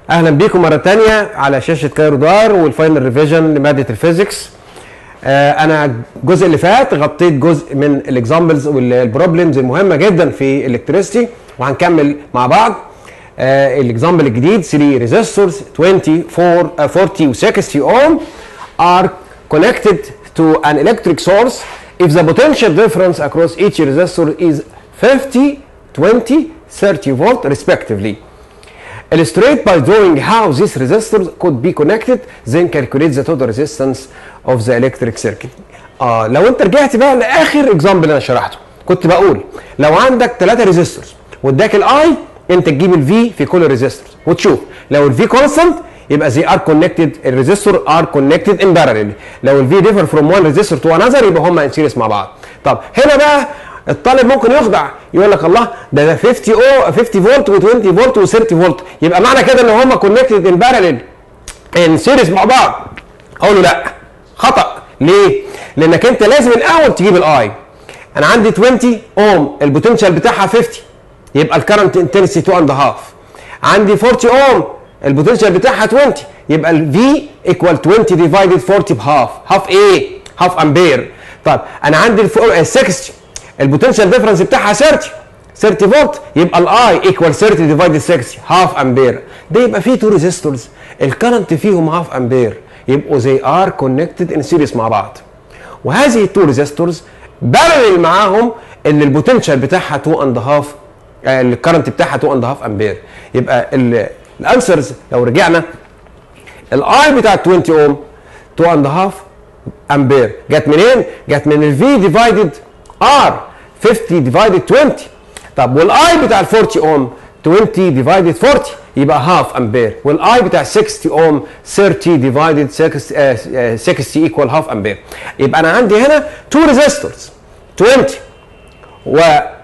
اهلا بيكم مره تانية على شاشه كايرو دار والفاينل ريفيجن لماده الفيزيكس آه انا الجزء اللي فات غطيت جزء من الاكزامبلز والبروبلمز المهمه جدا في الكتريستي وهنكمل مع بعض آه الاكزامبل الجديد 3 ريزيستورز 24 uh, 40 و 60 اوم are connected to an electric source if the potential difference across each resistor is 50 20 30 volt respectively illustrate by drawing how these resistors could be connected then calculate the total resistance of the electric circuit اه لو انت رجعت بقى لاخر اكزامبل انا شرحته كنت بقول لو عندك ثلاثه ريزيستورز واداك الاي انت تجيب الفي في كل ريزيستور وتشوف لو الفي كونستانت يبقى زي ار كونكتد الريزيستور ار كونكتد ان باراليل لو الفي ديفر فروم وان ريزيستور تو انذر يبقى هم ان سيريس مع بعض طب هنا بقى الطالب ممكن يخدع يقول لك الله ده ده 50 او 50 فولت و20 فولت و30 فولت يبقى معنى كده ان هم كونكتد ان باراليل ان سيريس مع بعض اقول له لا خطا ليه؟ لانك انت لازم الاول تجيب الاي انا عندي 20 اوم البوتنشال بتاعها 50 يبقى الكرنت انتنسي 2 اند هاف عندي 40 اوم البوتنشال بتاعها 20 يبقى الفي ايكوال 20 ديفايدد 40 بهاف هاف ايه؟ هاف امبير طيب انا عندي ال 60 البوتنشال ديفرنس بتاعها 30 30 فولت يبقى الاي ايكوال 30 ديفايدد 60 هاف امبير ده يبقى فيه تو ريزيستورز الكرنت فيهم هاف امبير يبقوا زي ار كونكتد ان سيريس مع بعض وهذه التو ريزيستورز بارلل معاهم ان البوتنشال بتاعها 2 اند هاف الكرنت بتاعها 2 اند هاف امبير يبقى الانسرز لو رجعنا الاي بتاع 20 اوم 2 اند هاف امبير جت منين؟ جت من الفي ديفايدد ار 50 ديفايدد 20 طب والاي بتاع ال 40 اوم 20 ديفايدد 40 يبقى هاف امبير والاي بتاع 60 اوم 30 ديفايدد 60 ايكوال هاف امبير يبقى انا عندي هنا تو ريزيستورز 20 و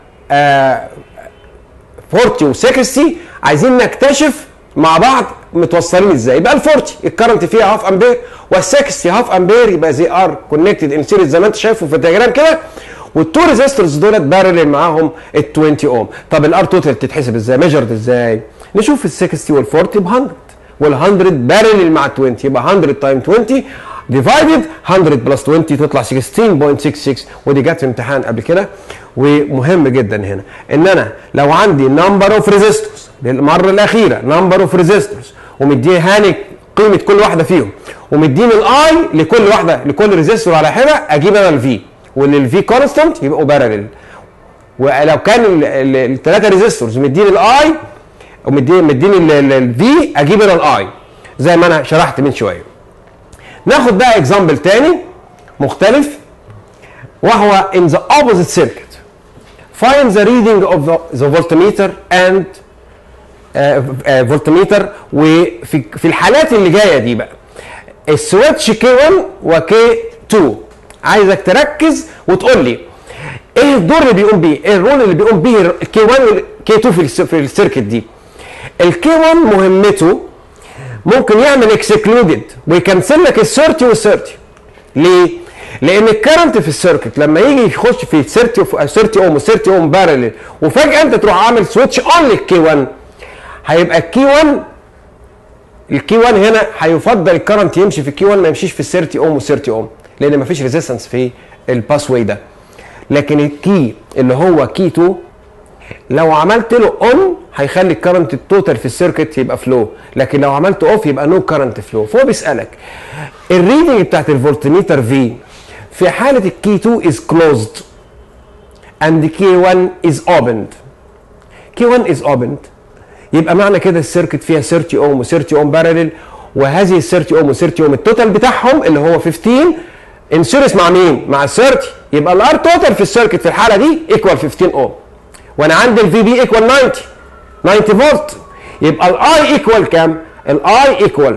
40 و 60 عايزين نكتشف مع بعض متوصلين ازاي يبقى ال 40 الكرنت فيها هاف امبير وال 60 هاف امبير يبقى زي ار كونكتد ان سيريز زي ما انت شايفه في الدياجرام كده والتو ريزيستورز دولت بارلل معاهم ال 20 اوم طب الار توتال تتحسب ازاي ميجرد ازاي نشوف ال 60 وال 40 ب 100 وال 100 بارلل مع 20 يبقى 100 تايم 20 ديفايدد 100 بلس 20 تطلع 16.66 ودي جت في امتحان قبل كده ومهم جدا هنا ان انا لو عندي نمبر اوف ريزيستورز للمره الاخيره نمبر اوف ريزيستورز ومديني هاني قيمه كل واحده فيهم ومديني الاي لكل واحده لكل ريزيستور على حده اجيب انا الفي واللي الفي كونستانت يبقوا بارلل ولو كان الثلاثه ريزيستورز مديني الاي ومديني مديني الفي اجيب انا الاي زي ما انا شرحت من شويه ناخد بقى اكزامبل تاني مختلف وهو in the opposite circuit find the reading of the, the voltmeter and فولتميتر وفي في الحالات اللي جايه دي بقى السويتش كي 1 وكي 2 عايزك تركز وتقول لي ايه الدور اللي بيقوم بيه؟ ايه الرول اللي بيقوم بيه الكي 1 والكي 2 في في السيركت دي؟ الكي 1 مهمته ممكن يعمل اكسكلودد ويكنسل لك ال 30 وال 30 ليه؟ لان الكرنت في السيركت لما يجي يخش في 30 30 اوم و 30 اوم بارلل وفجاه انت تروح عامل سويتش اون للكي 1 هيبقى الكي 1 الكي 1 هنا هيفضل الكرنت يمشي في الكي 1 ما يمشيش في ال 30 اوم و 30 اوم لان ما فيش ريزيستنس في الباس واي ده لكن الكي اللي هو كي 2 لو عملت له اون هيخلي الكرنت التوتال في السيركت يبقى فلو لكن لو عملت اوف يبقى نو كرنت فلو فهو بيسالك الريدنج بتاعت الفولتميتر في في حاله الكي 2 از كلوزد and كي 1 از opened كي 1 از opened يبقى معنى كده السيركت فيها 30 اوم و30 اوم بارلل وهذه ال 30 اوم و30 اوم التوتال بتاعهم اللي هو 15 انسيرس مع مين؟ مع ال 30 يبقى الار توتال في السيركت في الحاله دي ايكوال 15 اوم وانا عندي الفي بي ايكوال 90 90 فولت يبقى الاي ايكوال كام؟ الاي ايكوال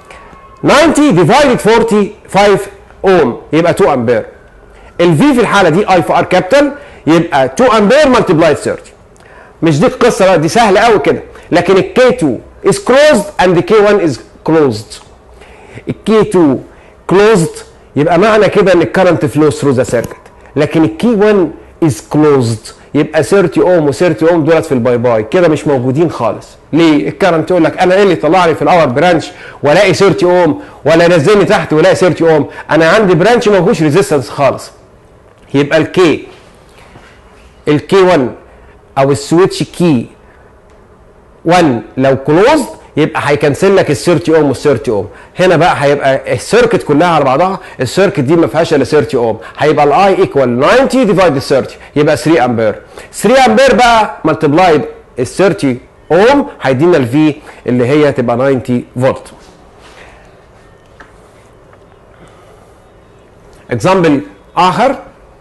90 ديفايدد 45 اوم يبقى 2 امبير الفي في الحاله دي اي في ار كابيتال يبقى 2 امبير ملتبلاي 30 مش دي القصه بقى دي سهله قوي كده لكن الكي 2 is closed and the K1 is closed الكي 2 closed يبقى معنى كده ان الكرنت flows through the circuit لكن الكي 1 is closed يبقى 30 اوم و30 اوم دولت في الباي باي كده مش موجودين خالص ليه الكرنت يقول لك انا ايه اللي طلع لي في الاور برانش والاقي 30 اوم ولا ينزلني تحت والاقي 30 اوم انا عندي برانش ما فيهوش ريزيستنس خالص يبقى الكي الكي 1 او السويتش كي 1 لو كلوزد يبقى هيكنسل لك ال 30 اوم وال 30 اوم هنا بقى هيبقى السيركت كلها على بعضها السيركت دي ما فيهاش الا 30 اوم هيبقى الاي ايكوال 90 ديفايد 30 يبقى 3 امبير 3 امبير بقى ملتبلايد ال 30 اوم هيدينا الفي اللي هي تبقى 90 فولت اكزامبل اخر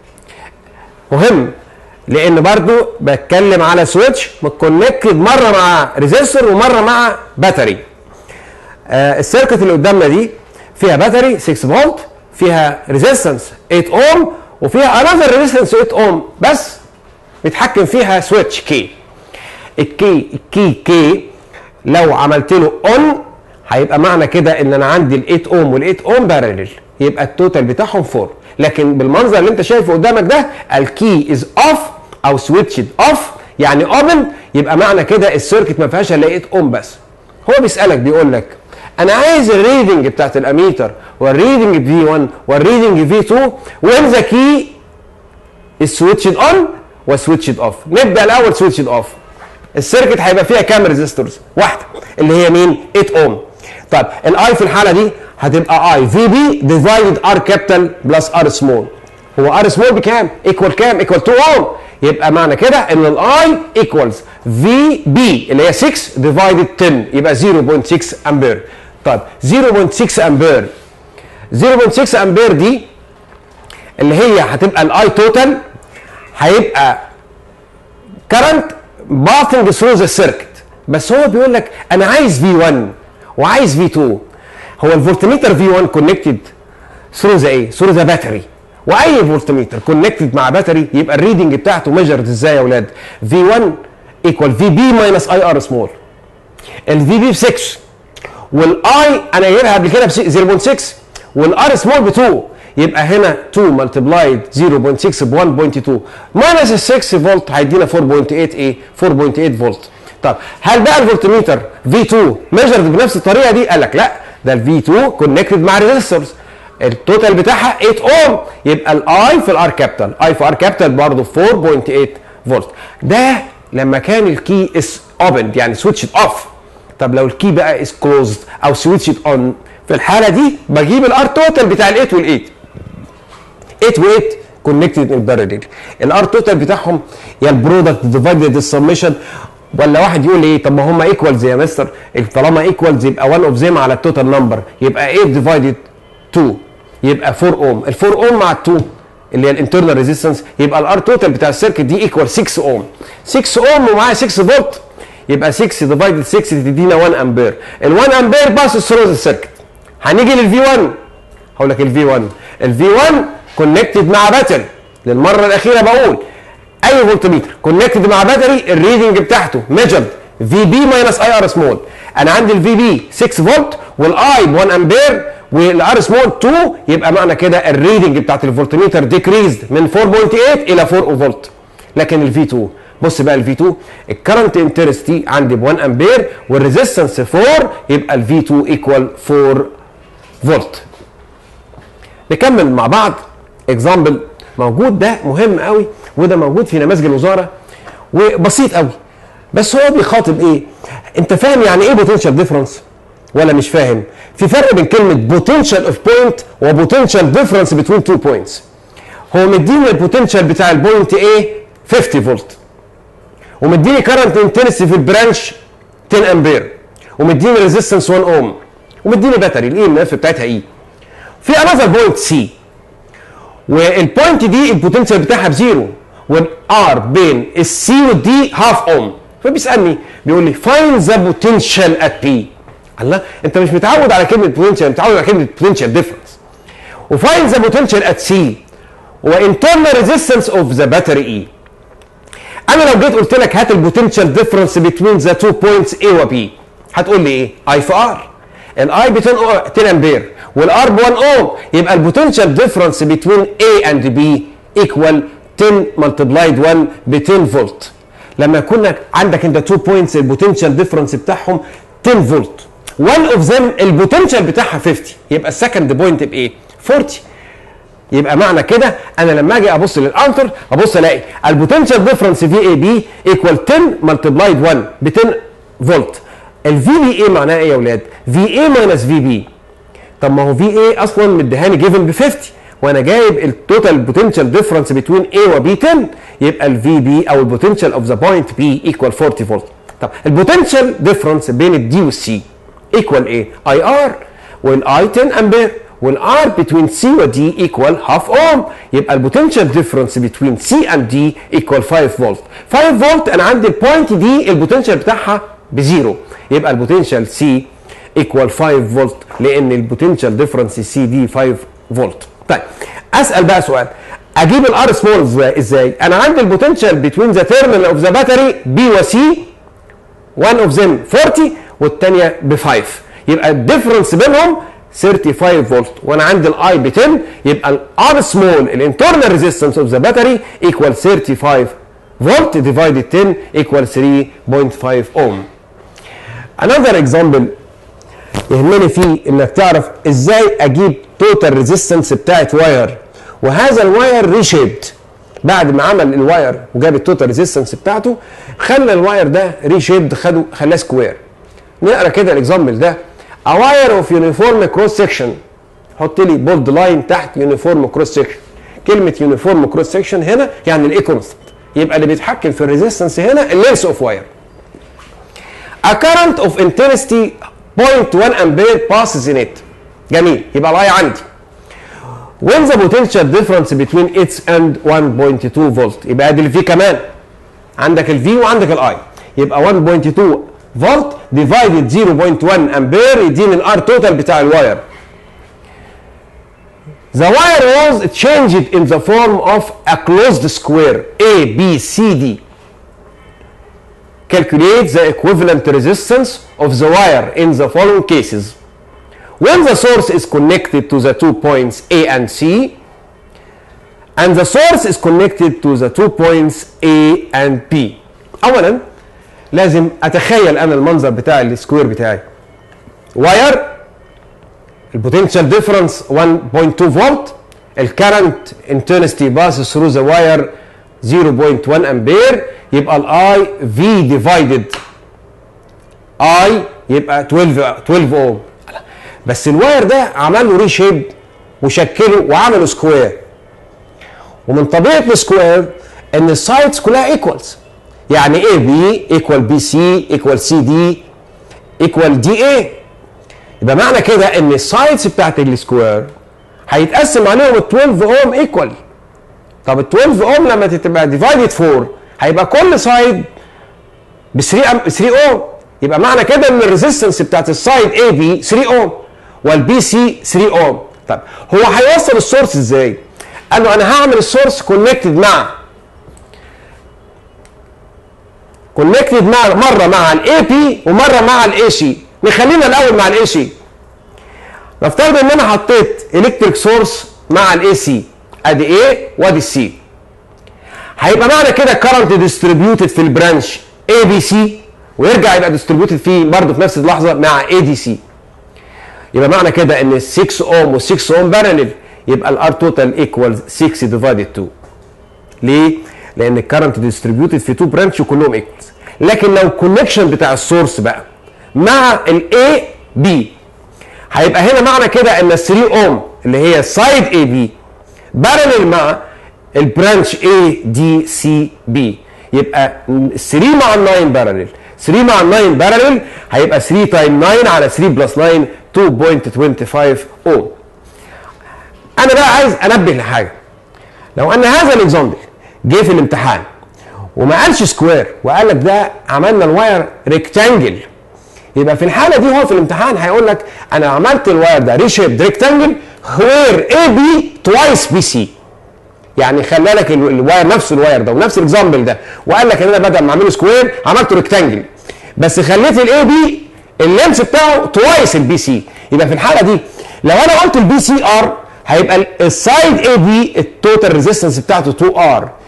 مهم لان برضو بتكلم على سويتش متكونكتد مره مع ريزيستور ومره مع باتري آه السيركت اللي قدامنا دي فيها باتري 6 فولت فيها ريزيستنس 8 اوم وفيها انذر ريزيستنس 8 اوم بس بيتحكم فيها سويتش كي الكي الكي كي لو عملت له اون هيبقى معنى كده ان انا عندي ال 8 اوم وال 8 اوم بارلل يبقى التوتال بتاعهم 4 لكن بالمنظر اللي انت شايفه قدامك ده الكي از اوف او سويتشد اوف يعني اوبن يبقى معنى كده السيركت ما فيهاش الا 8 اوم بس هو بيسالك بيقول لك انا عايز الريدنج بتاعت الاميتر والريدنج في 1 والريدنج في 2 وين ذا كي السويتشد اون وسويتشد اوف نبدا الاول سويتشد اوف السيركت هيبقى فيها كام ريزيستورز واحده اللي هي مين 8 اوم طيب الاي في الحاله دي هتبقى اي في بي ديفايدد ار كابيتال بلس ار سمول هو ار سمول بكام ايكوال كام ايكوال 2 اوم يبقى معنى كده ان الاي ايكوالز في بي اللي هي 6 ديفايدد 10 يبقى 0.6 امبير طيب 0.6 امبير 0.6 امبير دي اللي هي هتبقى الاي توتال هيبقى كرنت باثنج ثرو ذا سيركت بس هو بيقول لك انا عايز في 1 وعايز في 2 هو الفولتميتر في 1 كونكتد ثرو ذا ايه؟ ثرو ذا باتري واي فولتميتر كونكتد مع باتري يبقى الريدنج بتاعته ميجرد ازاي يا اولاد؟ في 1 ايكوال في بي ماينس اي ار سمول الفي بي ب 6 والاي انا جايبها قبل كده ب 0.6 والار سمول ب 2 يبقى هنا 2 ملتبلايد 0.6 ب 1.2 ماينس ال 6 فولت هيدينا 4.8 ايه 4.8 فولت طب هل بقى الفولتميتر في 2 ميجرد بنفس الطريقه دي قال لك لا ده الفي 2 كونكتد مع ريزيستورز التوتال بتاعها 8 اوم يبقى الاي في الار كابيتال اي في ار كابيتال برضه 4.8 فولت ده لما كان الكي اس اوبند يعني سويتش اوف طب لو الكي بقى از كلوزد او سويتش اون في الحاله دي بجيب الار توتال بتاع ال 8 وال 8 8 و8 كونكتد ان بارلل الار توتال بتاعهم يا البرودكت ديفايدد السمشن ولا واحد يقول ايه طب ما هم ايكوالز يا مستر طالما ايكوالز يبقى 1 اوف زيم على التوتال نمبر يبقى 8 ديفايدد 2 يبقى 4 اوم ال 4 اوم مع ال 2 اللي هي الانترنال ريزيستنس يبقى الار توتال بتاع السيركت دي ايكوال 6 اوم 6 اوم ومعاها 6 فولت يبقى 6 ديفايدد 6 تدينا 1 امبير ال 1 امبير باس ثرو السيركت هنيجي للفي 1 هقول لك الفي 1 الفي 1 كونكتد مع باتري للمره الاخيره بقول اي فولتميتر كونكتد مع باتري الريدنج بتاعته ميجرد في بي ماينس اي ار سمول انا عندي الفي بي 6 فولت والاي ب 1 امبير والار سمول 2 يبقى معنى كده الريدنج بتاعت الفولتميتر ديكريزد من 4.8 الى 4 فولت لكن الفي 2 بص بقى الفي 2 الكرنت انترستي عندي ب 1 امبير والريزيستنس 4 يبقى الفي 2 ايكوال 4 فولت نكمل مع بعض اكزامبل موجود ده مهم قوي وده موجود في نماذج الوزاره وبسيط قوي بس هو بيخاطب ايه انت فاهم يعني ايه بوتنشال ديفرنس ولا مش فاهم في فرق بين كلمه بوتنشال اوف بوينت وبوتنشال ديفرنس بين تو بوينتس هو مديني البوتنشال بتاع البوينت ايه 50 فولت ومديني كارنت انتنسي في البرانش 10 امبير ومديني ريزيستنس 1 اوم ومديني باتري الاي ام اف بتاعتها اي في انذر بوينت سي والبوينت دي البوتنشال بتاعها بزيرو والار بين السي والدي هاف اوم فبيسالني بيقول لي فاين ذا بوتنشال ات بي الله انت مش متعود على كلمه بوتنشال متعود على كلمه بوتنشال ديفرنس وفاين ذا بوتنشال ات سي وانترنال ريزيستنس اوف ذا باتري اي انا لو جيت قلت لك هات البوتنشال ديفرنس بين ذا تو بوينتس A و B هتقول لي ايه؟ اي في ار الاي ب 10 10 امبير والار ب 1 اوم يبقى البوتنشال ديفرنس بين A اند B ايكوال 10 ملتبلايد 1 ب 10 فولت لما يكون عندك انت 2 بوينتس البوتنشال ديفرنس بتاعهم 10 فولت one اوف ذيم البوتنشال بتاعها 50 يبقى السكند بوينت بايه 40 يبقى معنى كده انا لما اجي ابص للانتر ابص الاقي البوتنشال ديفرنس في اي بي ايكوال 10 ملتبلايد 1 ب 10 فولت الفي بي اي معناها ايه يا اولاد في اي ماينس في بي طب ما هو في اي اصلا مديهاني جيفن ب 50 وانا جايب التوتال بوتنشال ديفرنس بين اي وبي 10 يبقى الفي بي او البوتنشال اوف ذا بوينت بي ايكوال 40 فولت طب البوتنشال ديفرنس بين الدي والسي ايكوال ايه اي ار والاي 10 امبير والار بتوين سي ودي ايكوال هاف اوم يبقى البوتنشال ديفرنس بتوين سي اند دي ايكوال 5 فولت 5 فولت انا عندي البوينت دي البوتنشال بتاعها بزيرو يبقى البوتنشال سي ايكوال 5 فولت لان البوتنشال ديفرنس سي دي 5 فولت طيب اسال بقى سؤال اجيب الار سمول ازاي انا عندي البوتنشال بتوين ذا تيرمينال اوف ذا باتري بي وسي one of them 40 والثانيه ب 5 يبقى الديفرنس بينهم 35 فولت وانا عندي الاي ب 10 يبقى الار سمول الانترنال ريزيستنس اوف ذا باتري ايكوال 35 فولت ديفايدد 10 ايكوال 3.5 اوم another example يهمني فيه انك تعرف ازاي اجيب توتال ريزيستنس بتاعت واير وهذا الواير ريشيبد بعد ما عمل الواير وجاب التوتال ريزيستنس بتاعته خلى الواير ده ريشيبد خده خلاه سكوير نقرا كده الاكزامبل ده A wire of uniform cross section حط لي بولد لاين تحت يونيفورم كروس سكشن كلمه يونيفورم كروس سكشن هنا يعني الاي كونستنت يبقى اللي بيتحكم في الريزيستنس هنا اللينس اوف واير A current of intensity 0.1 ampere passes in it جميل يبقى الاي عندي when the potential difference between its and 1.2 فولت يبقى ادي الفي كمان عندك الفي وعندك الاي يبقى 1.2 فولت ديفايدد 0.1 امبير يديني الار توتال بتاع الواير The wire was changed in the form of a closed square A, B, C, D. Calculate the equivalent resistance of the wire in the following cases. When the source is connected to the two points A and C, and the source is connected to the two points A and B. أولا لازم أتخيل أنا المنظر بتاع السكوير بتاعي. واير البوتنشال ديفرنس 1.2 فولت الكرنت انتنستي باس ثرو ذا واير 0.1 امبير يبقى الاي في ديفايدد اي يبقى 12 12 اوم بس الواير ده عمل له ريشيب وشكله وعمله سكوير ومن طبيعه السكوير ان السايدز كلها ايكوالز يعني اي بي ايكوال بي سي ايكوال سي دي ايكوال دي اي يبقى معنى كده ان السايدز بتاعت السكوير هيتقسم عليهم ال 12 اوم ايكوال طب ال 12 اوم لما تبقى ديفايدد 4 هيبقى كل سايد ب 3 أم 3 اوم يبقى معنى كده ان الريزيستنس بتاعت السايد اي بي 3 اوم والبي سي 3 اوم طب هو هيوصل السورس ازاي؟ قال له انا هعمل السورس كونكتد مع كونكتد مع مره مع الاي بي ومره مع الاي سي نخلينا الاول مع الاي سي نفترض ان انا حطيت الكتريك سورس مع الاي سي ادي ايه وادي السي هيبقى معنى كده كرنت ديستريبيوتد في البرانش اي بي سي ويرجع يبقى ديستريبيوتد فيه برضه في نفس اللحظه مع اي دي سي يبقى معنى كده ان ال 6 اوم وال 6 اوم بارلل يبقى الار توتال ايكوال 6 ديفايدد 2 ليه؟ لان الكرنت ديستريبيوتد في 2 برانش وكلهم ايكوالز لكن لو الكونكشن بتاع السورس بقى مع الاي بي هيبقى هنا معنى كده ان ال 3 اوم اللي هي سايد اي بي بارلل مع البرانش اي دي سي بي يبقى 3 مع ال 9 بارلل 3 مع ال 9 بارلل هيبقى 3 تايم 9 على 3 بلس 9 2.25 اوم انا بقى عايز انبه لحاجه لو ان هذا الاكزامبل جه في الامتحان وما قالش سكوير وقال لك ده عملنا الواير ريكتانجل يبقى في الحاله دي هو في الامتحان هيقول لك انا عملت الواير ده ريشيب ريكتانجل وير اي بي توايس بي سي يعني خلى لك الواير نفس الواير ده ونفس الاكزامبل ده وقال لك ان انا بدل ما اعمله سكوير عملته ريكتانجل بس خليت الاي بي اللينس بتاعه توايس البي سي يبقى في الحاله دي لو انا قلت البي سي ار هيبقى السايد اي بي التوتال ريزيستنس بتاعته 2 ار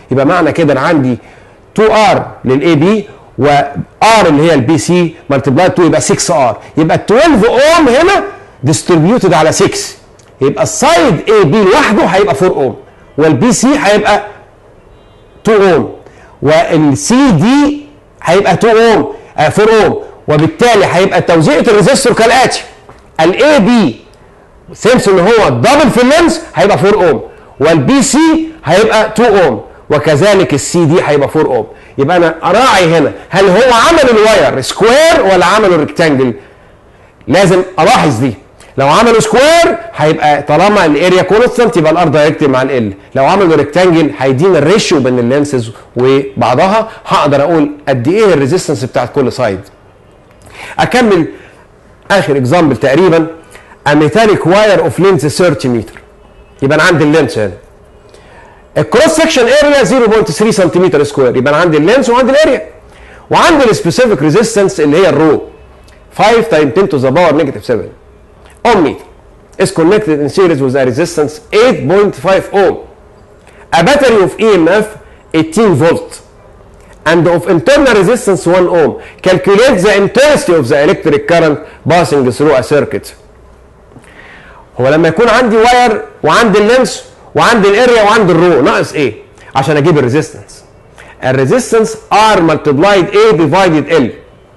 يبقى معنى كده انا عندي 2 ار للاي بي وار اللي هي البي سي ملتبلاي 2 يبقى 6 ار يبقى ال 12 اوم هنا ديستريبيوتد على 6 يبقى السايد اي بي لوحده هيبقى 4 اوم والبي سي هيبقى 2 اوم والسي دي هيبقى 2 اوم آه 4 اوم وبالتالي هيبقى توزيعة الريزستور كالاتي الاي بي سينس ان هو دبل في اللينس هيبقى 4 اوم والبي سي هيبقى 2 اوم وكذلك السي دي هيبقى 4 اوم يبقى انا اراعي هنا هل هو عمل الواير سكوير ولا عمله ريكتانجل لازم الاحظ دي لو عملوا سكوير هيبقى طالما الاريا كونستنت يبقى الار دايركت مع ال لو عملوا ريكتانجل هيدينا الريشيو بين اللينسز وبعضها هقدر اقول قد ايه الريزيستنس بتاعت كل سايد اكمل اخر اكزامبل تقريبا a metallic wire of length 30 متر يبقى انا عندي اللينس هنا الكروس سكشن اريا 0.3 سنتيمتر سكوير يبقى انا عندي اللينس وعندي الاريا وعندي السبيسيفيك ريزيستنس اللي هي الرو 5 تايم 10 to the power negative 7 ohm meter is connected in series with a resistance 8.5 ohm a battery of EMF 18 volt and of internal resistance 1 ohm calculate the intensity of the electric current passing through a circuit هو لما يكون عندي واير وعندي اللينس وعندي الاريا وعندي الرو ناقص ايه عشان اجيب الريزيستنس الريزيستنس ار ملتبلايد ايه ديفايدد ال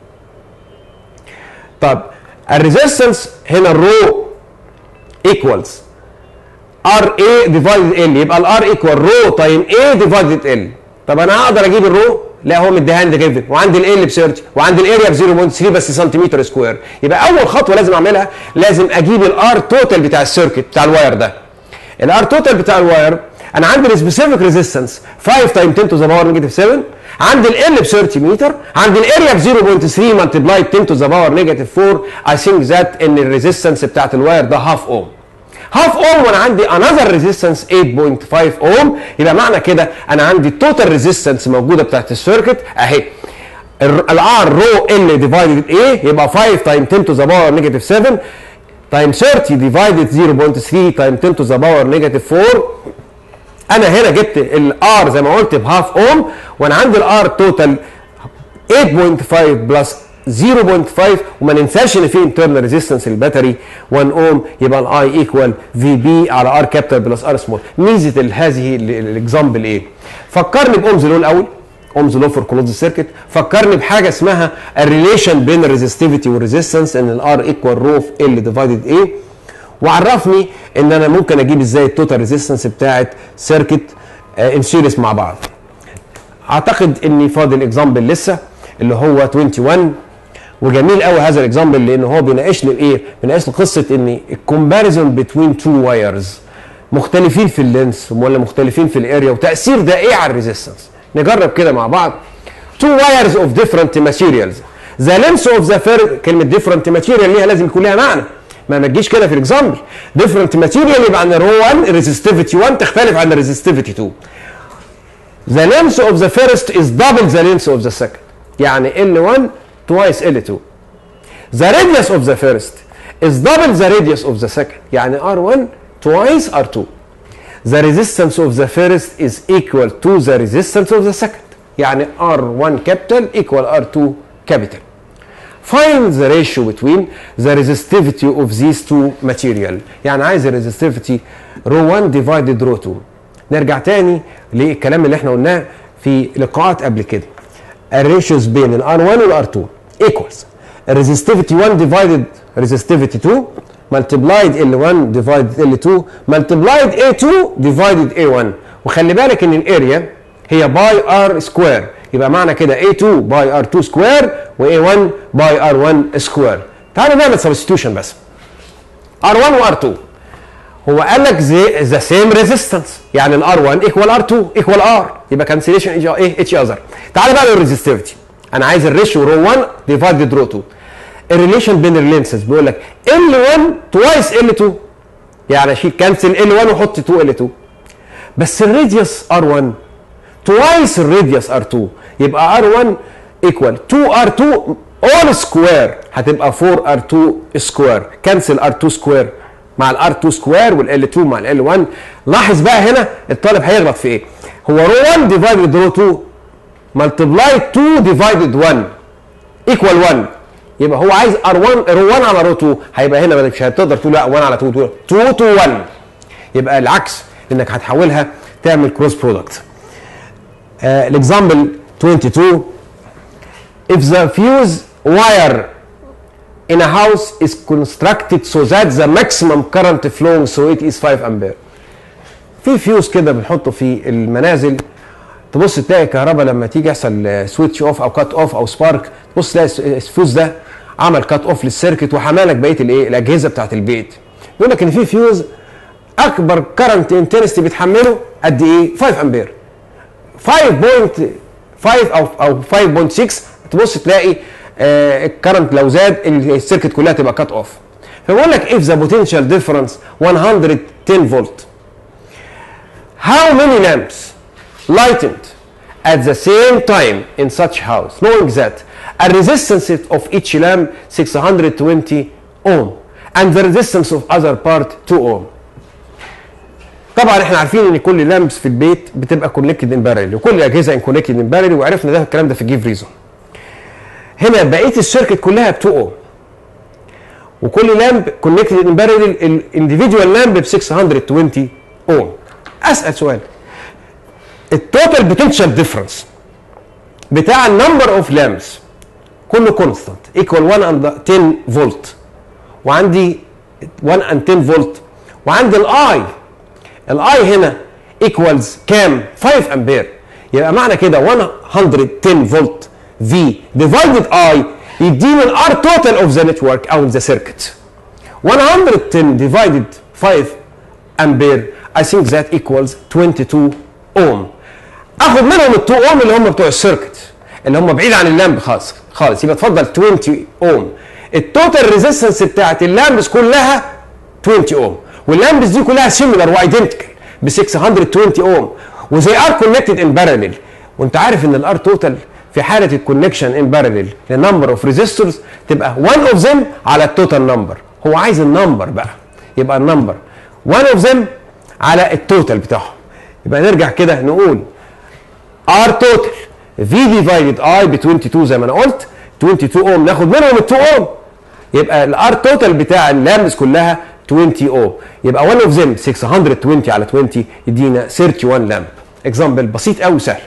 طب الريزيستنس هنا الرو ايكوالز ار اي ديفايدد ال يبقى الار ايكوال رو تايم اي ديفايدد ال طب انا اقدر اجيب الرو لا هو مديهاني ده جيفن وعندي ال ب 30 وعندي الاريا ب 0.3 بس سنتيمتر سكوير يبقى اول خطوه لازم اعملها لازم اجيب الار توتال بتاع السيركت بتاع الواير ده الار توتال بتاع الواير انا عندي السبيسيفيك ريزيستنس 5 تايم 10 تو ذا باور نيجاتيف 7 عندي ال ب 30 متر عندي الاريا ب 0.3 ملتبلاي 10 تو ذا باور نيجاتيف 4 اي ثينك ذات ان الريزيستنس بتاعت الواير ده هاف اوم هاف اوم وانا عندي انذر ريزيستنس 8.5 اوم يبقى معنى كده انا عندي التوتال ريزيستنس موجوده بتاعت السيركت اهي الار رو ال ديفايدد ايه يبقى 5 تايم 10 تو ذا باور نيجاتيف 7 تايم 30 ديفايدد 0.3 تايم 10 تو ذا باور نيجاتيف 4 انا هنا جبت الار زي ما قلت بهاف اوم وانا عندي الار توتال 8.5 بلس 0.5 وما ننساش ان في انترنال ريزيستنس للباتري 1 اوم يبقى الاي ايكوال في بي على ار كابيتال بلس ار سمول ميزه هذه الاكزامبل ايه؟ فكرني باومز لو الاول اومز لو فور كلوز سيركت فكرني بحاجه اسمها الريليشن بين الريزستيفيتي والريزيستنس ان الار ايكوال رو في ال ديفايدد ايه وعرفني ان انا ممكن اجيب ازاي التوتال ريزيستنس بتاعت سيركت ان سيريس مع بعض اعتقد اني فاضل اكزامبل لسه اللي هو 21 وجميل قوي هذا الاكزامبل لان هو بيناقشني الايه؟ بيناقشني قصه ان الكومباريزون بتوين تو وايرز مختلفين في اللينس ولا مختلفين في الاريا وتاثير ده ايه على الريزيستنس؟ نجرب كده مع بعض two wires of different materials the length of the first كلمه different material ليها لازم يكون لها معنى ما ما تجيش كده في الاكزامبل different material يبقى عن رو 1 resistivity 1 تختلف عن resistivity 2 the length of the first is double the length of the second يعني L1 twice L2 the radius of the first is double the radius of the second يعني R1 twice R2 the resistance of the first is equal to the resistance of the second يعني R1 capital equal R2 capital find the ratio between the resistivity of these two material يعني عايز الريزستيفيتي رو 1 divided رو 2 نرجع تاني للكلام اللي احنا قلناه في لقاءات قبل كده الريشيوز بين الار 1 والار 2 ايكوالز الريزستيفيتي 1 ديفايدد ريزستيفيتي 2 ملتبلايد ال 1 ديفايدد ال 2 ملتبلايد a 2 ديفايدد a 1 وخلي بالك ان الاريا هي باي ار سكوير يبقى معنى كده a 2 باي ار 2 سكوير و a 1 باي ار 1 سكوير تعالوا نعمل سبستيوشن بس ار 1 وار 2 هو قال لك زي ذا سيم ريزيستنس يعني الار 1 ايكوال ار 2 ايكوال ار يبقى كانسليشن ايه اتش اذر تعالى بقى للريزستيفيتي انا عايز الريشيو رو 1 ديفايدد رو 2 الريليشن بين اللينسز بيقول لك ال 1 توايس ال 2 يعني اشيل كانسل ال 1 واحط 2 ال 2 بس الراديوس ار 1 توايس الراديوس ار 2 يبقى ار 1 ايكوال 2 ار 2 اول سكوير هتبقى 4 ار 2 سكوير كانسل ار 2 سكوير مع الار 2 سكوير والال 2 مع ال 1 لاحظ بقى هنا الطالب هيغلط في ايه هو رو 1 ديفايدد رو 2 ملتبلاي 2 ديفايدد 1 ايكوال 1 يبقى هو عايز ار 1 رو 1 على رو 2 هيبقى هنا مش هتقدر تقول لا 1 على 2 تقول 2 تو 1 يبقى العكس انك هتحولها تعمل كروس برودكت الاكزامبل 22 if the fuse wire in a house is constructed so that the maximum current flowing through it is 5 ampere في فيوز كده بنحطه في المنازل تبص تلاقي الكهرباء لما تيجي يحصل سويتش اوف او كات اوف او سبارك تبص تلاقي الفيوز ده عمل كات اوف للسيركت وحمالك بقيه الايه الاجهزه بتاعت البيت يقول لك ان في فيوز اكبر كرنت انتنستي بتحمله قد ايه 5 امبير 5.5 او او 5.6 تبص تلاقي آه الكرنت لو زاد السيركت كلها تبقى كات اوف فبقول لك if the potential difference 110 فولت how many lamps lightened at the same time in such house knowing that a resistance of each lamp 620 ohm and the resistance of other part 2 ohm طبعا احنا عارفين ان كل لامبس في البيت بتبقى كونكتد ان بارل وكل الاجهزه ان كونكتد ان بارل وعرفنا ده الكلام ده في جيف ريزون هنا بقيه السيركت كلها ب 2 اوم وكل لامب كونكتد ان بارل الانديفيدوال لامب ب 620 اوم اسال سؤال التوتال بوتنشال ديفرنس بتاع النمبر اوف لامبس كله كونستانت ايكوال 1 اند 10 فولت وعندي 1 اند 10 فولت وعندي الاي الاي هنا ايكوالز كام 5 امبير يبقى معنى كده 110 فولت في ديفايدد اي يديني الار توتال اوف ذا نتورك او ذا سيركت 110 ديفايدد 5 امبير I think that equals 22 اوم اخد منهم ال 2 اوم اللي هم بتوع السيركت اللي هم بعيد عن اللامب خالص خالص يبقى اتفضل 20 اوم التوتال ريزيستنس بتاعت اللامبس كلها 20 اوم واللامبس دي كلها سيميلر وايدنتيكال ب 620 اوم وزي ار كونكتد ان بارلل وانت عارف ان الار توتال في حاله الكونكشن ان بارلل لنمبر اوف ريزيستورز تبقى 1 اوف ذيم على التوتال نمبر هو عايز النمبر بقى يبقى النمبر 1 اوف ذيم على التوتال بتاعهم يبقى نرجع كده نقول ار توتال في ديفايدد اي ب 22 زي ما انا قلت 22 اوم ناخد منهم ال 2 اوم يبقى الار توتال بتاع اللامبس كلها 20 اوم يبقى 1 اوف ذيم 620 على 20 يدينا 31 لامب اكزامبل بسيط قوي سهل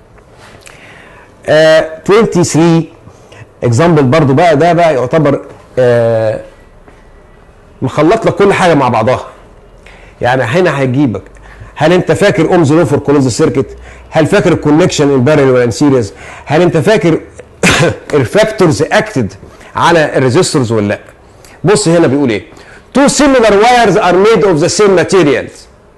آه 23 اكزامبل برضو بقى ده بقى يعتبر آه مخلط لك كل حاجه مع بعضها يعني هنا هيجيبك هل انت فاكر اومز لو فور كلوز سيركت هل فاكر الكونكشن ان بارل ولا ان سيريز هل انت فاكر الفاكتورز اكتد على الريزيستورز ولا لا بص هنا بيقول ايه two similar wires are made of the same materials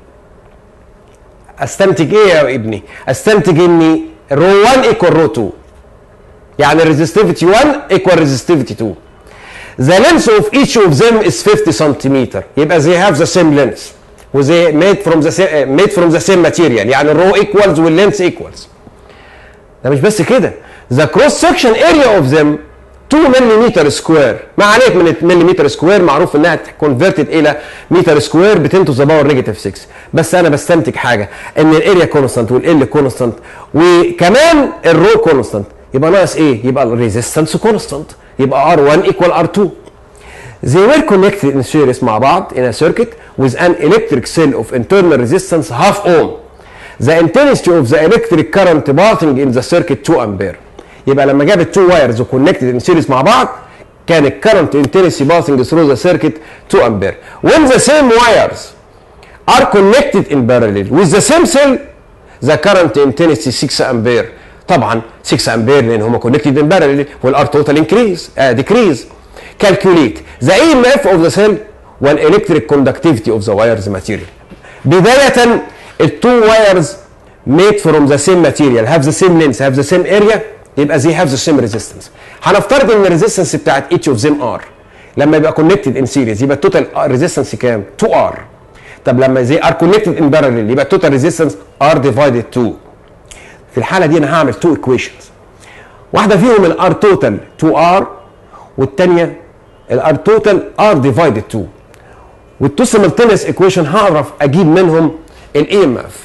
استنتج ايه يا ابني استنتج ان رو 1 equal رو 2 يعني resistivity 1 equal resistivity 2 the length of each of them is 50 centimeter يبقى they have the same length وزي made from the same made from the same material يعني الرو equals واللينس equals ده مش بس كده the cross section area of them 2 ملم سكوير ما عليك من ملم سكوير معروف انها كونفرتد الى متر سكوير ب 10 تو ذا باور نيجاتيف 6 بس انا بستنتج حاجه ان الاريا كونستانت والال كونستانت وكمان الرو كونستانت يبقى ناقص ايه؟ يبقى الريزيستنس كونستانت يبقى R1 equal R2 They were connected in series مع بعض in a circuit with an electric cell of internal resistance half ohm. The intensity of the electric current passing in the circuit 2 ampere. يبقى لما جاب التو وايرز وكونكتد ان سيريز مع بعض كان الكرنت انتنسي باسنج ثرو ذا سيركت 2 امبير when the same wires are connected in parallel with the same cell the current intensity 6 امبير طبعا 6 امبير لان هم connected in parallel والار توتال انكريز ديكريز calculate the EMF of the cell والاlectric conductivity of the wires material بداية التو وايرز made from the same material have the same length have the same area يبقى they have the same resistance هنفترض ان الريزيستنس بتاعت each of them are لما يبقى connected in series يبقى التوتال ريزيستنس كام 2 r طب لما they are connected in parallel يبقى التوتال ريزيستنس r divided 2 في الحاله دي انا هعمل 2 equations واحده فيهم الار توتال 2 r والثانيه الار توتال r divided 2 والتو simultaneous equation هعرف اجيب منهم الاي ام اف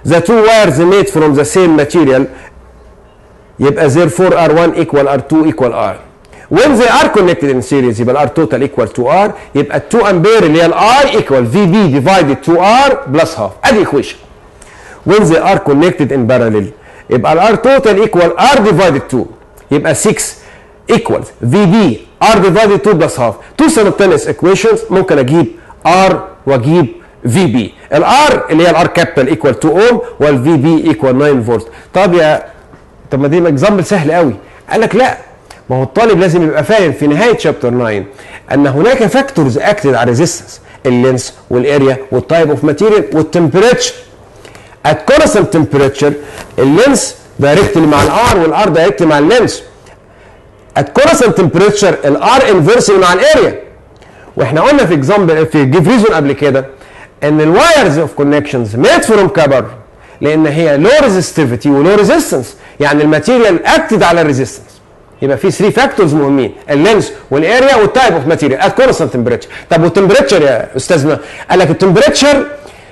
the two wires made from the same material يبقى therefore R1 equal R2 equal R when they are connected in series يبقى R total equal to R يبقى 2 امبير اللي هي I equal VB divided to R plus half ادي equation when they are connected in parallel يبقى R total equal R divided 2 يبقى 6 equals VB R divided 2 plus half two simultaneous equations ممكن اجيب R واجيب VB الار اللي هي الار كابيتال ايكوال 2 اوم والفي بي ايكوال 9 فولت طب يا طب ما دي اكزامبل سهل قوي قال لك لا ما هو الطالب لازم يبقى فاهم في نهايه شابتر 9 ان هناك فاكتورز اكتد على ريزيستنس اللينس والاريا والتايب اوف ماتيريال والتمبريتشر ات كونستنت تمبريتشر اللينس دايركتلي مع الار والار دايركتلي مع اللينس ات كونستنت تمبريتشر الار انفرسلي مع الاريا واحنا قلنا في اكزامبل في جيف ريزون قبل كده ان الوايرز اوف كونكشنز ميد فروم كبر لان هي لو ريزستيفيتي ولو ريزيستنس يعني الماتيريال اكتد على الريزيستنس يبقى في 3 فاكتورز مهمين اللينس والاريا والتايب اوف ماتيريال ات كونستنت تمبريتشر طب والتمبريتشر يا استاذنا قال لك التمبريتشر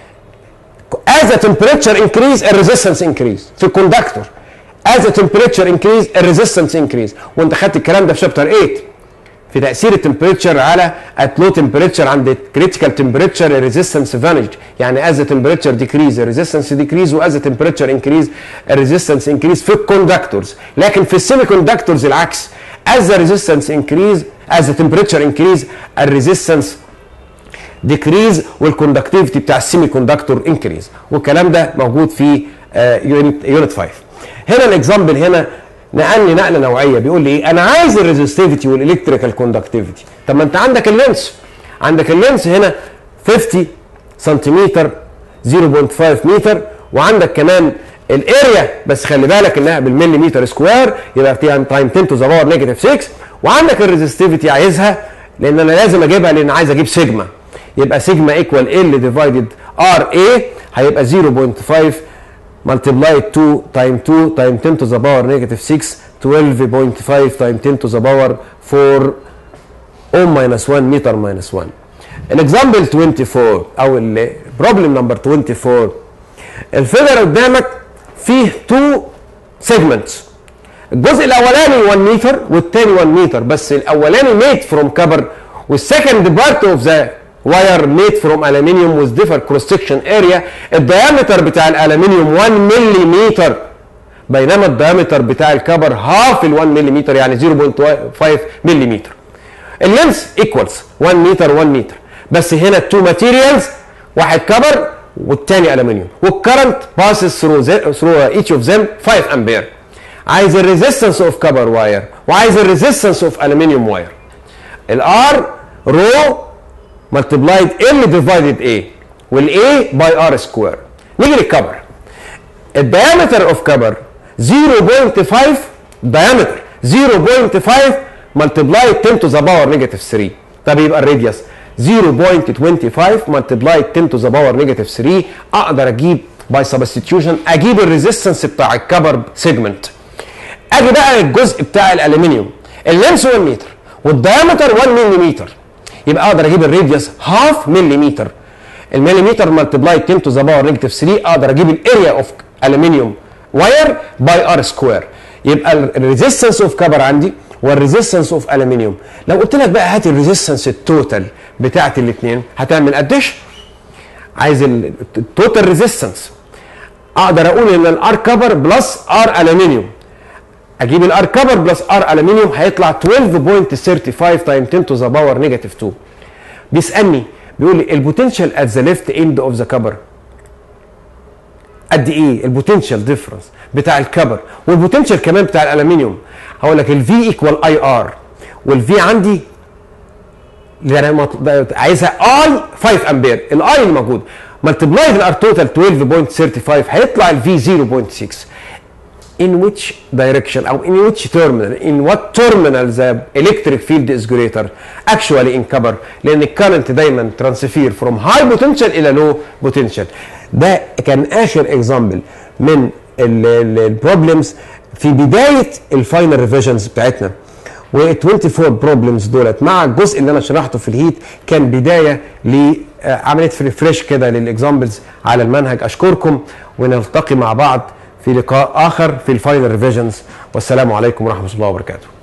as the temperature increase الريزيستنس increase في الكوندكتور as the temperature increase الريزيستنس increase وانت خدت الكلام ده في شابتر 8 في تاثير التمبريتشر على ات لو تمبريتشر عند كريتيكال تمبريتشر الريزيستنس فانج يعني از تمبريتشر ديكريز الريزيستنس ديكريز واز تمبريتشر انكريز الريزيستنس انكريز في الكوندكتورز لكن في السيمي كوندكتورز العكس از ريزيستنس انكريز از تمبريتشر انكريز الريزيستنس ديكريز والكوندكتيفيتي بتاع السيمي كوندكتور انكريز والكلام ده موجود في يونت يونت 5 هنا الاكزامبل هنا نقلني نقله نوعيه بيقول لي ايه انا عايز الريزستيفيتي والالكتريكال كوندكتيفيتي طب ما انت عندك اللينس عندك اللينس هنا 50 سنتيمتر 0.5 متر وعندك كمان الاريا بس خلي بالك انها بالمليمتر سكوير يبقى فيها تايم 10 تو ذا باور نيجاتيف 6 وعندك الريزستيفيتي عايزها لان انا لازم اجيبها لان عايز اجيب سيجما يبقى سيجما ايكوال ال ديفايدد ار اي هيبقى 0.5 multiplied 2 time 2 time 10 to the power negative 6 12.5 time 10 to the power 4 ohm minus 1 meter minus 1 الاكزامبل 24 او البروبلم نمبر 24 الفيجر قدامك فيه 2 سيجمنتس الجزء الاولاني 1 متر والثاني 1 متر بس الاولاني ميد فروم كبر والسكند بارت اوف ذا واير ميد فروم الومنيوم وذ ديفر كروس سكشن اريا الديامتر بتاع الالومنيوم 1 ملم بينما الديامتر بتاع الكبر هاف ال 1 ملم يعني 0.5 ملم اللينس ايكوالز 1 متر 1 متر بس هنا التو ماتيريالز واحد كبر والتاني الومنيوم والكرنت باسز ثرو ثرو ايتش اوف ذيم 5 امبير عايز الريزيستنس اوف كبر واير وعايز الريزيستنس اوف الومنيوم واير الار رو ملتبلايد ال ديفايدد اي والاي باي ار سكوير نيجي للكبر الديامتر اوف كبر 0.5 diameter 0.5 multiplied 10 to the power negative 3 طب يبقى الراديوس 0.25 multiplied 10 to the power negative 3 اقدر اجيب باي سبستيتيوشن اجيب الريزيستنس بتاع الكبر سيجمنت اجي بقى الجزء بتاع الالومنيوم اللينس 1 متر والديامتر 1 ملم يبقى اقدر اجيب الراديوس هاف مليمتر المليمتر ملتبلاي 10 تو ذا باور نيجاتيف 3 اقدر اجيب الاريا اوف الومنيوم واير باي ار سكوير يبقى الريزيستنس اوف كبر عندي والريزيستنس اوف الومنيوم لو قلت لك بقى هات الريزيستنس التوتال بتاعت الاثنين هتعمل قديش عايز التوتال ريزيستنس اقدر اقول ان الار كبر بلس ار الومنيوم اجيب الار كبر بلس ار الومنيوم هيطلع 12.35 تايم 10 تو ذا باور نيجاتيف 2 بيسالني بيقول لي البوتنشال ات ذا ليفت اند اوف ذا كبر قد ايه البوتنشال ديفرنس بتاع الكبر والبوتنشال كمان بتاع الالومنيوم هقول لك الفي ايكوال اي ار والفي عندي اللي انا عايزها اي 5 امبير الاي اللي موجود ملتبلاي الار توتال 12.35 هيطلع الفي 0.6 in which direction او in which terminal in what terminal the electric field is greater actually in copper لان الكرنت دايما ترانسفير from high potential الى low potential ده كان اخر اكزامبل من البروبلمز في بدايه الفاينل ريفيجنز بتاعتنا و 24 بروبلمز دولت مع الجزء اللي انا شرحته في الهيت كان بدايه آه، عمليه ريفريش كده للاكزامبلز على المنهج اشكركم ونلتقي مع بعض في لقاء اخر في الفاينل ريفيجنز والسلام عليكم ورحمه الله وبركاته